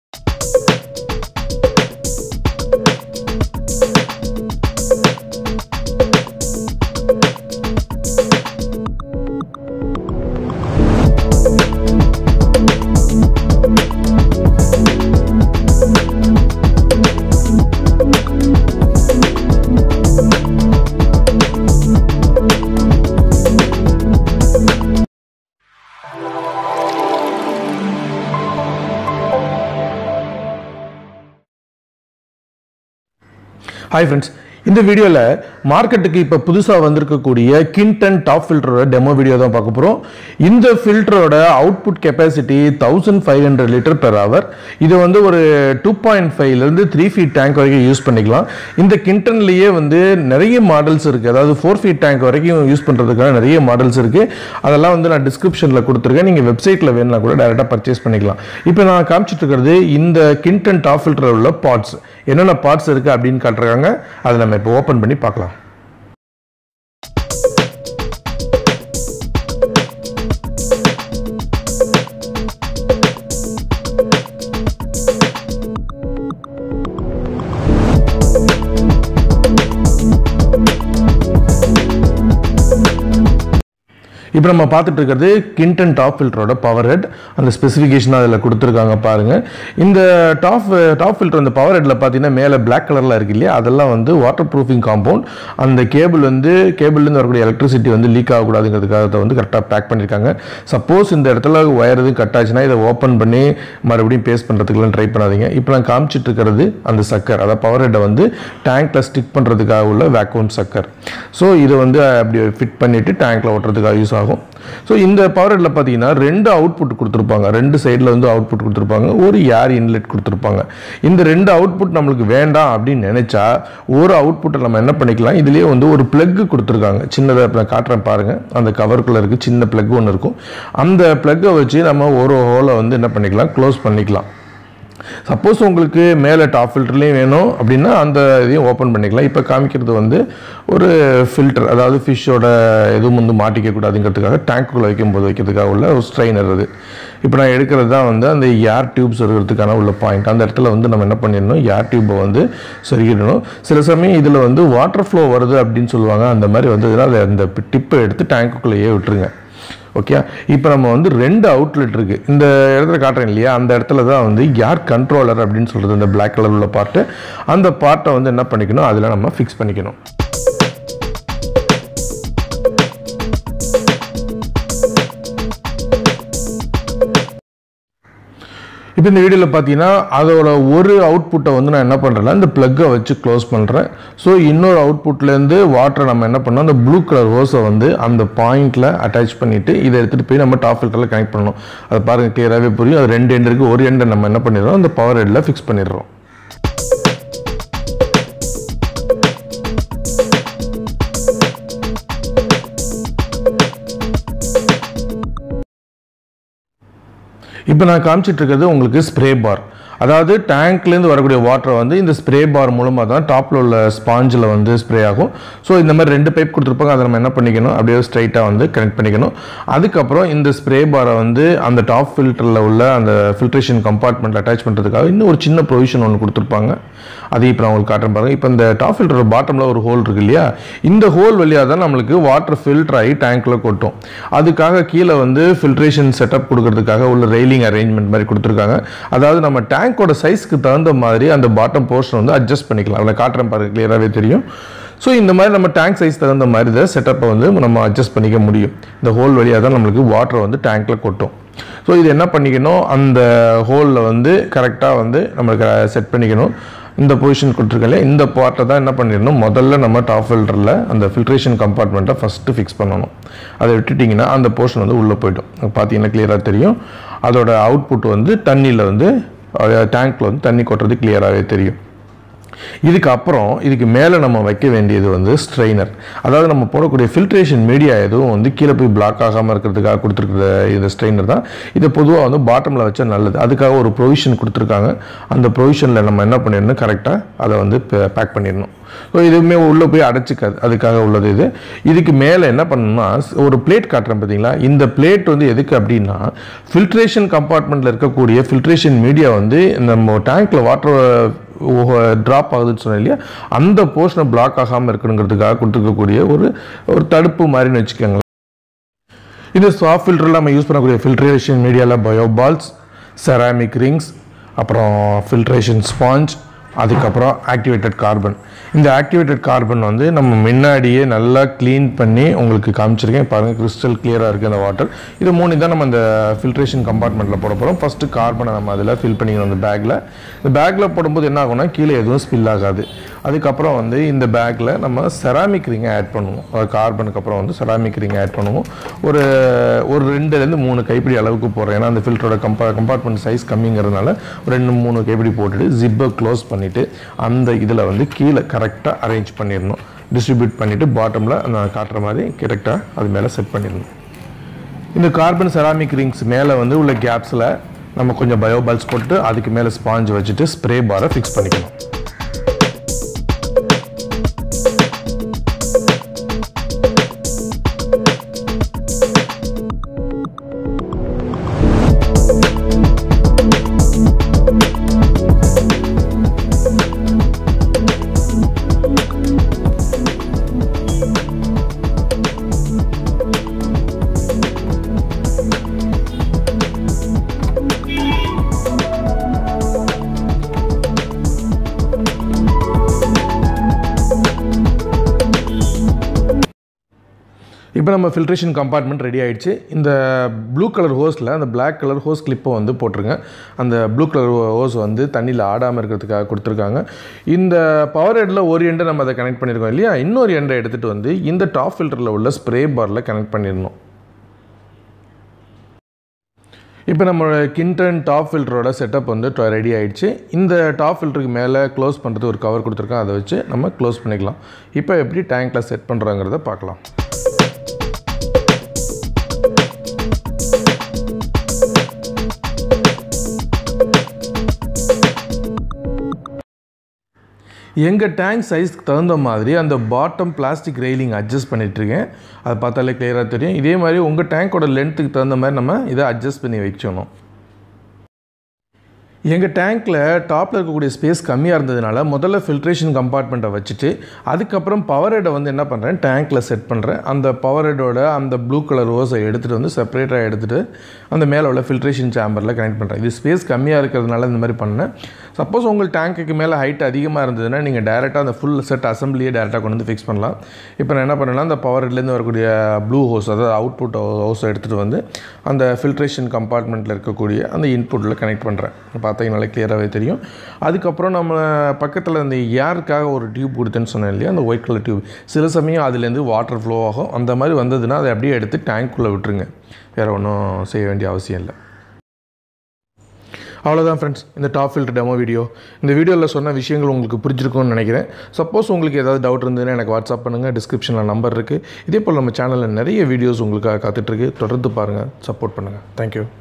hi friends இந்த வீடியோவில் மார்க்கெட்டுக்கு இப்போ புதுசாக வந்திருக்கக்கூடிய கிண்டன் டாப் ஃபில்டரோட டெமோ வீடியோ தான் பார்க்க போகிறோம் இந்த ஃபில்டரோட output capacity thousand five hundred litre per hour இது வந்து ஒரு டூ பாயிண்ட் ஃபைவ்லேருந்து த்ரீ ஃபீட் டேங்க் வரைக்கும் யூஸ் பண்ணிக்கலாம் இந்த கிண்டன்லேயே வந்து நிறைய மாடல்ஸ் இருக்குது அதாவது ஃபோர் ஃபீட் டேங்க் வரைக்கும் யூஸ் பண்ணுறதுக்கான நிறைய மாடல்ஸ் இருக்குது அதெல்லாம் வந்து நான் டிஸ்கிரிப்ஷனில் கொடுத்துருக்கேன் நீங்கள் வெப்சைட்டில் வேணும்னா கூட டேரெக்டாக பர்ச்சேஸ் பண்ணிக்கலாம் இப்போ நான் காமிச்சிட்டு இருக்கிறது இந்த கிண்டன் டாப் ஃபில்டரில் உள்ள பார்ட்ஸ் என்னென்ன பார்ட்ஸ் இருக்குது அப்படின்னு காட்டுறாங்க அதை நம்ம இப்போ ஓப்பன் பண்ணி பார்க்கலாம் இப்போ நம்ம பார்த்துட்டு இருக்கிறது கிண்டன் டாப் ஃபில்டரோட பவர் ஹெட் அந்த ஸ்பெசிஃபிகேஷன் அதில் கொடுத்துருக்காங்க பாருங்க இந்த டாப் டாப் ஃபில்டர் அந்த பவர் ஹெட்டில் பார்த்தீங்கன்னா மேலே பிளாக் கலரில் இருக்கு இல்லையா அதெல்லாம் வந்து வாட்டர் ப்ரூஃபிங் காம்பவுண்ட் அந்த கேபிள் வந்து கேபிள்லேருந்து வரக்கூடிய எலக்ட்ரிசிட்டி வந்து லீக் ஆகக்கூடாதுங்கிறதுக்காக அதை வந்து கரெக்டாக பேக் பண்ணியிருக்காங்க சப்போஸ் இந்த இடத்துல ஒயர் எதுவும் கட் ஆச்சுன்னா இதை ஓப்பன் பண்ணி மறுபடியும் பேஸ்ட் பண்ணுறதுக்குலாம் ட்ரை பண்ணாதீங்க இப்போ நான் காமிச்சிட்டு இருக்கிறது அந்த சக்கர் அதாவது பவர் ஹெட்டை வந்து டேங்க்கில் ஸ்டிக் பண்ணுறதுக்காக உள்ள வேக்யூம் சக்கர் ஸோ இதை வந்து அப்படி ஃபிட் பண்ணிவிட்டு டேங்க்கில் ஓட்டுறதுக்காக யூஸ் ஆகும் ஸோ இந்த பவர் ஹெட்டில் பார்த்தீங்கன்னா ரெண்டு அவுட்புட் கொடுத்துருப்பாங்க ரெண்டு சைடில் வந்து அவுட்புட் கொடுத்துருப்பாங்க ஒரு ஏர் இன்லெட் கொடுத்துருப்பாங்க இந்த ரெண்டு அவுட்புட் நம்மளுக்கு வேண்டாம் அப்படின்னு நினச்சா ஒரு அவுட்புட்டை நம்ம என்ன பண்ணிக்கலாம் இதுலேயே வந்து ஒரு பிளக் கொடுத்துருக்காங்க சின்னதை நான் காட்டுறேன் பாருங்கள் அந்த கவருக்குள்ளே இருக்குது சின்ன பிளக் ஒன்று இருக்கும் அந்த பிளக்கை வச்சு நம்ம ஒரு ஹோலை வந்து என்ன பண்ணிக்கலாம் க்ளோஸ் பண்ணிக்கலாம் சப்போஸ் உங்களுக்கு மேலே டாப் ஃபில்டர்லேயும் வேணும் அப்படின்னா அந்த இதையும் ஓப்பன் பண்ணிக்கலாம் இப்போ காமிக்கிறது வந்து ஒரு ஃபில்டர் அதாவது ஃபிஷ்ஷோட எதுவும் வந்து மாட்டிக்க கூடாதுங்கிறதுக்காக டேங்க்குள்ளே வைக்கும்போது வைக்கிறதுக்காக உள்ள ஒரு ஸ்ட்ரைனர் அது இப்போ நான் எடுக்கிறது தான் வந்து அந்த ஏர் டியூப்ஸ் இருக்கிறதுக்கான உள்ள பாயிண்ட் அந்த இடத்துல வந்து நம்ம என்ன பண்ணிடணும் ஏர் டியூப்பை வந்து சொருகிடணும் சில சமயம் இதில் வந்து வாட்டர் ஃப்ளோ வருது அப்படின்னு சொல்லுவாங்க அந்த மாதிரி வந்ததுன்னா அதை அந்த டிப்பை எடுத்து டேங்க்குள்ளேயே விட்டுருங்க ஓகே இப்போ நம்ம வந்து ரெண்டு அவுட்லெட் இருக்குது இந்த இடத்துல காட்டுறேன் இல்லையா அந்த இடத்துல தான் வந்து ஏர் கண்ட்ரோலர் அப்படின்னு சொல்கிறது அந்த பிளாக் கலர் உள்ள பார்ட்டு அந்த பார்ட்டை வந்து என்ன பண்ணிக்கணும் அதில் நம்ம ஃபிக்ஸ் பண்ணிக்கணும் இப்போ இந்த வீடியோவில் பார்த்தீங்கன்னா அதோட ஒரு அவுட்புட்டை வந்து நான் என்ன பண்ணுறேன்னா இந்த ப்ளக்கை வச்சு க்ளோஸ் பண்ணுறேன் ஸோ இன்னொரு அவுட்புட்லேருந்து வாட்டரை நம்ம என்ன பண்ணோம் அந்த ப்ளூ கலர் ஹோஸை வந்து அந்த பாயிண்டில் அட்டாச் பண்ணிவிட்டு இதை எடுத்துகிட்டு போய் நம்ம டாப் ஃபில்டரில் கனெக்ட் பண்ணணும் அதை பாருங்கள் கிளியராகவே புரியும் அது ரெண்டு எண்ட் இருக்குது ஒரு எண்டை நம்ம என்ன பண்ணிடுறோம் அந்த பவர் ஹெட்டில் ஃபிக்ஸ் பண்ணிடுறோம் இப்போ நான் காமிச்சிட்டு இருக்கிறது உங்களுக்கு ஸ்ப்ரே பார் அதாவது டேங்க்லேருந்து வரக்கூடிய வாட்டரை வந்து இந்த ஸ்ப்ரே பார் மூலமாக தான் டாப்பில் உள்ள ஸ்பாஞ்சில் வந்து ஸ்ப்ரே ஆகும் ஸோ இந்த மாதிரி ரெண்டு பைப் கொடுத்துருப்பாங்க அதை நம்ம என்ன பண்ணிக்கணும் அப்படியே ஸ்ட்ரைட்டாக வந்து கனெக்ட் பண்ணிக்கணும் அதுக்கப்புறம் இந்த ஸ்ப்ரே பாரை வந்து அந்த டாப் ஃபில்டரில் உள்ள அந்த ஃபில்ட்ரேஷன் கம்பார்ட்மெண்ட் அட்டாச் பண்ணுறதுக்காக இன்னும் ஒரு சின்ன ப்ரொவிஷன் ஒன்று கொடுத்துருப்பாங்க அதையும் இப்போ நான் உங்களுக்கு காட்டுறேன் பாருங்க இப்போ இந்த டாப் ஃபில்டர் பாட்டமில் ஒரு ஹோல் இருக்கு இல்லையா இந்த ஹோல் வழியாக தான் நம்மளுக்கு வாட்டர் ஃபில்டர் ஆகி டேங்க்கில் கொட்டும் அதுக்காக கீழே வந்து ஃபில்ட்ரேஷன் செட்டப் கொடுக்கறதுக்காக உள்ள ரெயிலிங் அரேஞ்ச்மெண்ட் மாதிரி கொடுத்துருக்காங்க அதாவது நம்ம டேங்கோட சைஸ்க்கு தகுந்த மாதிரி அந்த பாட்டம் போர்ஷன் வந்து அட்ஜஸ்ட் பண்ணிக்கலாம் அதில் காட்டுறேன் பாருங்க கிளியராகவே தெரியும் ஸோ இந்த மாதிரி நம்ம டேங்க் சைஸ் தகுந்த மாதிரி இதை செட்டப்பை வந்து நம்ம அட்ஜஸ்ட் பண்ணிக்க முடியும் இந்த ஹோல் வழியாக தான் நம்மளுக்கு வாட்டர் வந்து டேங்க்கில் கொட்டும் ஸோ இது என்ன பண்ணிக்கணும் அந்த ஹோலில் வந்து கரெக்டாக வந்து நம்மளுக்கு செட் பண்ணிக்கணும் இந்த பொசிஷன் கொடுத்துருக்கல இந்த பார்ட்டை தான் என்ன பண்ணிடணும் முதல்ல நம்ம டாப் ஃபில்டரில் அந்த ஃபில்ட்ரேஷன் கம்பார்ட்மெண்ட்டை ஃபஸ்ட்டு ஃபிக்ஸ் பண்ணணும் அதை விட்டுட்டிங்கன்னா அந்த போர்ஷன் வந்து உள்ளே போய்டும் பார்த்தீங்கன்னா கிளியராக தெரியும் அதோட அவுட்புட் வந்து தண்ணியில் வந்து டேங்க்கில் வந்து தண்ணி கொட்டுறது கிளியராகவே தெரியும் இதுக்கப்புறம் இதுக்கு மேலே நம்ம வைக்க வேண்டியது வந்து ஸ்ட்ரெயினர் அதாவது நம்ம போடக்கூடிய ஃபில்ட்ரேஷன் மீடியா எதுவும் வந்து கீழே போய் பிளாக் ஆகாமல் இருக்கிறதுக்காக கொடுத்துருக்குற இந்த ஸ்ட்ரெயினர் தான் இதை பொதுவாக வந்து பாட்டமில் வச்சா நல்லது அதுக்காக ஒரு ப்ரொவிஷன் கொடுத்துருக்காங்க அந்த ப்ரொவிஷனில் நம்ம என்ன பண்ணிடணும் கரெக்டாக அதை வந்து பேக் பண்ணிடணும் ஸோ இதுவுமே உள்ளே போய் அடைச்சிக்காது அதுக்காக உள்ளது இது இதுக்கு மேலே என்ன பண்ணணும்னா ஒரு பிளேட் காட்டுறேன் பார்த்தீங்களா இந்த பிளேட் வந்து எதுக்கு அப்படின்னா ஃபில்ட்ரேஷன் கம்பார்ட்மெண்ட்டில் இருக்கக்கூடிய ஃபில்ட்ரேஷன் மீடியா வந்து நம்ம டேங்க்கில் வாட்டர் ட்ராப் ஆகுதுன்னு சொன்னேன் இல்லையா அந்த போர்ஷனை பிளாக் ஆகாமல் இருக்கணுங்கிறதுக்காக கொடுத்துருக்கக்கூடிய ஒரு ஒரு தடுப்பு மாதிரின்னு வச்சுக்கோங்களேன் இது சாஃப்ட் ஃபில்டரில் நம்ம யூஸ் பண்ணக்கூடிய ஃபில்ட்ரேஷன் மீடியாவில் பயோபால்ஸ் செராமிக் ரிங்ஸ் அப்புறம் ஃபில்ட்ரேஷன் ஸ்பாஞ்ச் அதுக்கப்புறம் ஆக்டிவேட்டட் கார்பன் இந்த ஆக்டிவேட்டட் கார்பன் வந்து நம்ம முன்னாடியே நல்லா க்ளீன் பண்ணி உங்களுக்கு காமிச்சிருக்கேன் பாருங்கள் கிறிஸ்டல் கிளியராக இருக்குது அந்த வாட்டர் இது மூணு தான் நம்ம இந்த ஃபில்ட்ரேஷன் கம்பார்ட்மெண்ட்டில் போட போகிறோம் ஃபஸ்ட்டு கார்பனை நம்ம அதில் ஃபில் பண்ணிக்கணும் அந்த பேக்கில் இந்த பேக்கில் போடும்போது என்ன ஆகும்னா கீழே எதுவும் ஸ்பில் ஆகாது அதுக்கப்புறம் வந்து இந்த பேக்கில் நம்ம செராமிக் ரிங்கை ஆட் பண்ணுவோம் கார்பனுக்கு அப்புறம் வந்து செராமிக் ரிங் ஆட் பண்ணுவோம் ஒரு ஒரு ரெண்டுலேருந்து மூணு கைப்பிடி அளவுக்கு போடுறோம் ஏன்னா அந்த ஃபில்டரோட கம்பா கம்பார்ட்மெண்ட் சைஸ் கம்மிங்கிறதுனால ஒரு ரெண்டு மூணு கைப்பிடி போட்டுட்டு ஜிப்பை க்ளோஸ் பண்ணிவிட்டு அந்த இதில் வந்து கீழே கரெக்டாக அரேஞ்ச் பண்ணிடணும் டிஸ்ட்ரிபியூட் பண்ணிவிட்டு பாட்டமில் நான் காட்டுற மாதிரி கரெக்டாக அது மேலே செட் பண்ணிடணும் இந்த கார்பன் செராமிக் ரிங்ஸ் மேலே வந்து உள்ள கேப்ஸில் நம்ம கொஞ்சம் பயோபால்ஸ் போட்டு அதுக்கு மேலே ஸ்பாஞ்ச் வச்சுட்டு ஸ்ப்ரே பாரை ஃபிக்ஸ் பண்ணிக்கணும் இப்போ நம்ம ஃபில்ட்ரேஷன் கம்பார்ட்மெண்ட் ரெடி ஆயிடுச்சு இந்த ப்ளூ கலர் ஹோஸில் அந்த Black கலர் ஹோஸ் கிளிப்பை வந்து போட்டிருங்க அந்த ப்ளூ கலர் ஹோஸ் வந்து தண்ணியில் ஆடாமல் இருக்கிறதுக்காக கொடுத்துருக்காங்க இந்த பவர் ஹெட்டில் ஒரு எண்டை நம்ம அதை கனெக்ட் பண்ணியிருக்கோம் இல்லையா இன்னொரு எண்டை எடுத்துகிட்டு வந்து இந்த டாப் ஃபில்டரில் உள்ள ஸ்ப்ரே பாரில் கனெக்ட் பண்ணிடணும் இப்போ நம்மளோட கிண்டன் டாப் ஃபில்டரோட செட்டப் வந்து ரெடி ஆயிடுச்சு இந்த டாப் ஃபில்டருக்கு மேலே க்ளோஸ் பண்ணுறது ஒரு கவர் கொடுத்துருக்கோம் அதை வச்சு நம்ம க்ளோஸ் பண்ணிக்கலாம் இப்போ எப்படி டேங்க்கில் செட் பண்ணுறாங்கிறத பார்க்கலாம் எங்கள் டேங்க் சைஸ்க்கு தகுந்த மாதிரி அந்த பாட்டம் பிளாஸ்டிக் ரெயிலிங் அட்ஜஸ்ட் பண்ணிகிட்ருக்கேன் அதை பார்த்தாலே கிளியராக தெரியும் இதே மாதிரி உங்கள் டேங்க்கோட லென்த்துக்கு தகுந்த மாதிரி நம்ம இதை அட்ஜஸ்ட் பண்ணி வச்சணும் எங்கள் டேங்க்கில் டாப்பில் இருக்கக்கூடிய ஸ்பேஸ் கம்மியாக இருந்ததுனால முதல்ல ஃபில்ட்ரேஷன் கம்பார்ட்மெண்ட்டை வச்சுட்டு அதுக்கப்புறம் பவர் ஹெட்டை வந்து என்ன பண்ணுறேன் டேங்க்கில் செட் பண்ணுறேன் அந்த பவர் ஹெட்டோட அந்த ப்ளூ கலர் ஓஸை எடுத்துகிட்டு வந்து செப்பரேட்டாக எடுத்துகிட்டு அந்த மேலே உள்ள ஃபில்ட்ரேஷன் சேம்பரில் கனெக்ட் பண்ணுறேன் இது ஸ்பேஸ் கம்மியாக இருக்கிறதுனால இந்த மாதிரி பண்ணேன் சப்போஸ் உங்கள் டேங்க்குக்கு மேலே ஹைட் அதிகமாக இருந்ததுன்னா நீங்கள் டேரெக்டாக அந்த ஃபுல் செட் அசம்பிளியே டேரெக்டாக கொண்டு வந்து ஃபிக்ஸ் பண்ணலாம் இப்போ நான் என்ன பண்ணேன்னா அந்த பவர் ஹெட்லேருந்து வரக்கூடிய ப்ளூ ஹோஸ் அதாவது அவுட்புட் ஹோஸை எடுத்துகிட்டு வந்து அந்த ஃபில்ட்ரேஷன் கம்பார்ட்மெண்ட்டில் இருக்கக்கூடிய அந்த இன்புட்டில் கனெக்ட் பண்ணுறேன் பார்த்தீங்கனாலே கிளியராகவே தெரியும் அதுக்கப்புறம் நம்ம பக்கத்தில் அந்த ஏருக்காக ஒரு டியூப் கொடுத்தேன்னு சொன்னேன் இல்லையா அந்த ஒயிட் கலர் டியூப் சில சமயம் அதுலேருந்து வாட்டர் ஃப்ளோ ஆகும் அந்த மாதிரி வந்ததுன்னா அதை அப்படியே எடுத்து டேங்க்குள்ளே விட்டுருங்க வேறு ஒன்றும் செய்ய வேண்டிய அவசியம் இல்லை அவ்வளோதான் ஃப்ரெண்ட்ஸ் இந்த டாப் ஃபில்டர் டெமோ வீடியோ இந்த வீடியோவில் சொன்ன விஷயங்கள் உங்களுக்கு புரிஞ்சிருக்கும்னு நினைக்கிறேன் சப்போஸ் உங்களுக்கு ஏதாவது டவுட் இருந்ததுன்னா எனக்கு வாட்ஸ்அப் பண்ணுங்கள் டிஸ்கிரிப்ஷனில் நம்பர் இருக்குது இதே போல் நம்ம சேனலில் நிறைய வீடியோஸ் உங்களுக்காக காத்துட்ருக்கு தொடர்ந்து பாருங்கள் சப்போர்ட் பண்ணுங்கள் தேங்க்யூ